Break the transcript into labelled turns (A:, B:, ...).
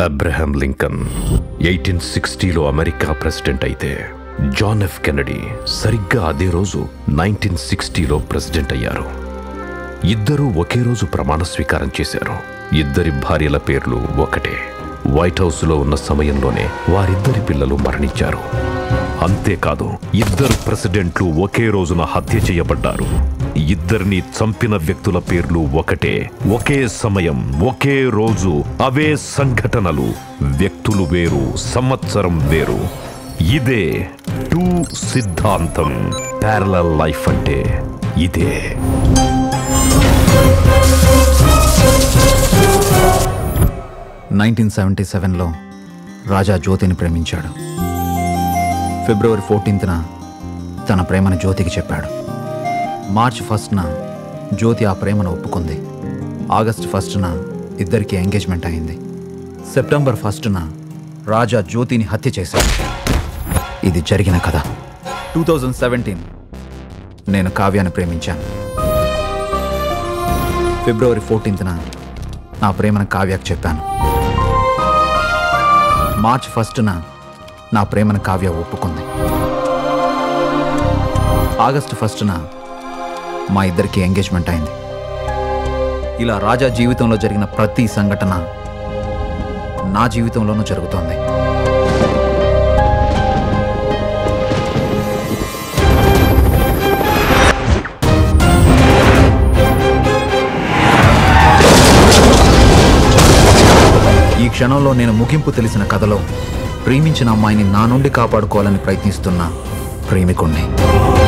A: Abraham Lincoln eighteen సిక్స్టీలో America president అయితే John F Kennedy సరిగ్గా అదే రోజు నైన్టీన్ సిక్స్టీలో ప్రెసిడెంట్ అయ్యారు ఇద్దరూ ఒకే రోజు ప్రమాణ స్వీకారం చేశారు ఇద్దరి భార్యల పేర్లు ఒకటే వైట్ హౌస్లో ఉన్న సమయంలోనే వారిద్దరి పిల్లలు మరణించారు అంతేకాదు ఇద్దరు ప్రెసిడెంట్లు ఒకే రోజున హత్య చేయబడ్డారు ఇద్దరిని చంపిన వ్యక్తుల పేర్లు ఒకటే ఒకే సమయం ఒకే రోజు అవే సంఘటనలు వ్యక్తులు వేరు సంవత్సరం వేరు ఇదే టూ సిద్ధాంతం ప్యారలల్ లైఫ్ అంటే ఇదే
B: నైన్టీన్ సెవెంటీ సెవెన్లో రాజా జ్యోతిని ప్రేమించాడు ఫిబ్రవరి ఫోర్టీన్త్న తన ప్రేమను జ్యోతికి చెప్పాడు మార్చ్ ఫస్ట్న జ్యోతి ఆ ప్రేమను ఒప్పుకుంది ఆగస్ట్ ఫస్ట్న ఇద్దరికి ఎంగేజ్మెంట్ అయింది సెప్టెంబర్ ఫస్ట్న రాజా జ్యోతిని హత్య చేశాడు ఇది జరిగిన కథ టూ థౌజండ్ సెవెంటీన్ నేను కావ్యాన్ని ప్రేమించాను ఫిబ్రవరి ఫోర్టీన్త్న నా ప్రేమను కావ్యకు చెప్పాను మార్చ్ ఫస్ట్న నా ప్రేమను కావ్య ఒప్పుకుంది ఆగస్టు ఫస్ట్న మా ఇద్దరికి ఎంగేజ్మెంట్ అయింది ఇలా రాజా జీవితంలో జరిగిన ప్రతి సంఘటన నా జీవితంలోనూ జరుగుతోంది ఈ క్షణంలో నేను ముగింపు తెలిసిన కథలో ప్రేమించిన అమ్మాయిని నా నుండి కాపాడుకోవాలని ప్రయత్నిస్తున్న ప్రేమికుణ్ణి